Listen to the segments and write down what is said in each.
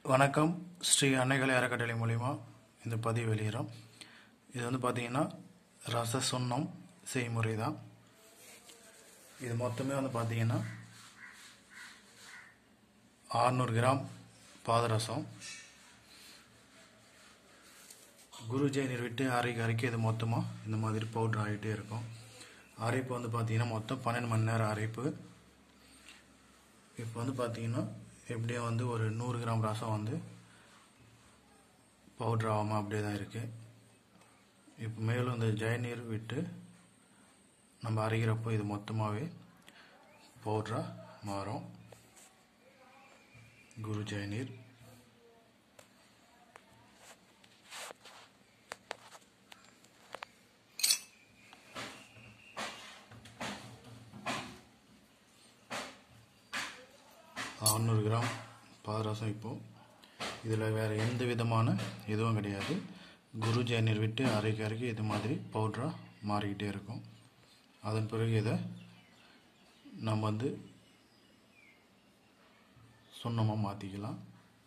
வணக்கம் ஸ்ரீ அன்னைகளை அறக்கட்டளை மூலிமா இந்த பதிவு வெளியிடறோம் இது வந்து பார்த்தீங்கன்னா ரச சுண்ணம் செய்முறை தான் இது மொத்தமே வந்து பார்த்தீங்கன்னா 600 கிராம் பாதரசம் குரு ஜெயினர் விட்டு அரைக்கு அரைக்க இது மொத்தமாக இந்த மாதிரி பவுட்ரு ஆகிட்டே இருக்கும் அரைப்பு வந்து பார்த்தீங்கன்னா மொத்தம் பன்னெண்டு மணி நேரம் அரைப்பு இப்போ வந்து பார்த்தீங்கன்னா எப்படியும் வந்து ஒரு நூறு கிராம் ரசம் வந்து பவுட்ரு ஆகாமல் அப்படியே தான் இருக்குது இப்போ மேலும் இந்த ஜெயநீர் விட்டு நம்ம அரைக்கிறப்போ இது மொத்தமாகவே பவுட்ராக மாறும் குரு ஜெயநீர் அறநூறு கிராம் பாதரசம் இப்போது இதில் வேறு எந்த விதமான இதுவும் கிடையாது குரு ஜெயநீர் விட்டு அரைக்க அரைக்க இது மாதிரி பவுட்ராக மாறிக்கிட்டே இருக்கும் அதன் பிறகு இதை நம்ம வந்து சுண்ணமாக மாற்றிக்கலாம்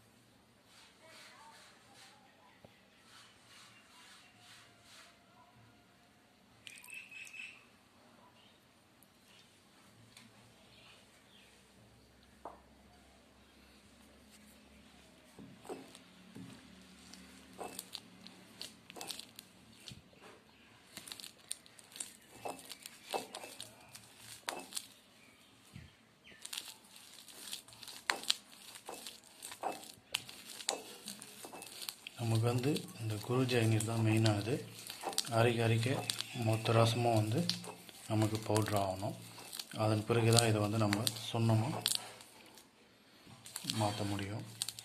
நமக்கு வந்து இந்த குரு ஜெயநீர் தான் மெயினானது அரைக்க அரைக்க மொத்த ரசமும் வந்து நமக்கு பவுட்ரு ஆகணும் அதன் பிறகு தான் இதை வந்து நம்ம சுண்ணமாக மாற்ற முடியும்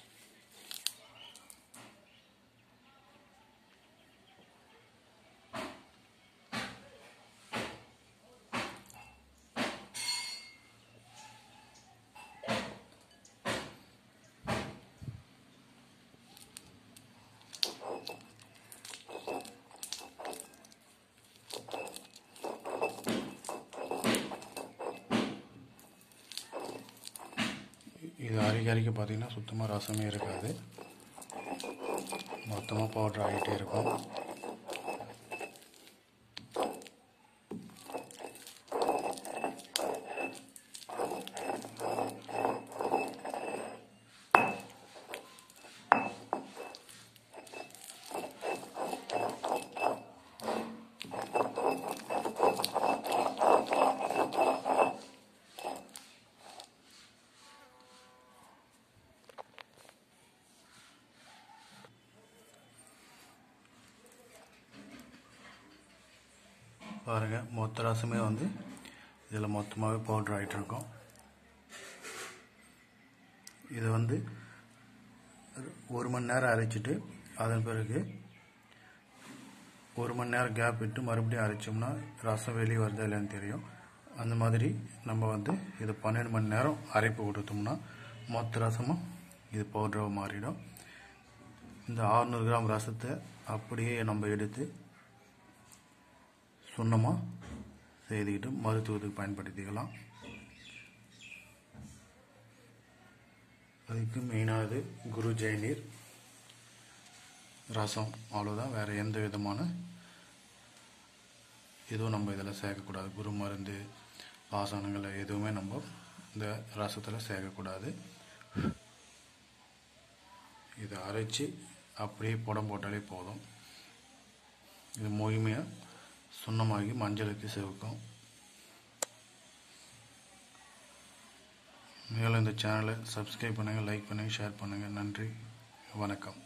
இது அரைக்க அரைக்க பார்த்தீங்கன்னா சுத்தமாக ரசமே இருக்காது மொத்தமாக பவுட்ரு ஆகிட்டே இருக்கும் பாருங்கள் மொத்த ரசமே வந்து இதில் மொத்தமாகவே பவுட்ரு ஆகிட்டு இருக்கும் இது வந்து ஒரு மணி நேரம் அரைச்சிட்டு அதன் பிறகு ஒரு மணி நேரம் கேப் விட்டு மறுபடியும் அரைச்சோம்னா ரசம் வெளியே வருதா இல்லைன்னு தெரியும் அந்த மாதிரி நம்ம வந்து இது பன்னெண்டு மணி நேரம் அரைப்பு கொடுத்தோம்னா மொத்த ரசமும் இது பவுட்ராக மாறிடும் இந்த 600 கிராம் ரசத்தை அப்படியே நம்ம எடுத்து சுண்ணமாக செய்துக்கிட்டு மருத்துவத்துக்கு பயன்படுத்திக்கலாம் அதுக்கு மெயினானது குரு ஜெயநீர் ரசம் அவ்வளோதான் வேறு எந்த விதமான எதுவும் நம்ம இதில் சேர்க்கக்கூடாது குரு மருந்து ஆசனங்களை எதுவுமே நம்ம இந்த ரசத்தில் சேர்க்கக்கூடாது இதை அரைச்சி அப்படியே புடம் போட்டாலே போதும் இது முழுமையாக சுண்ணமாகி மஞ்சளுக்கு சிவக்கும் மேலும் இந்த சேனலை சப்ஸ்கிரைப் பண்ணுங்கள் லைக் பண்ணுங்கள் ஷேர் பண்ணுங்கள் நன்றி வணக்கம்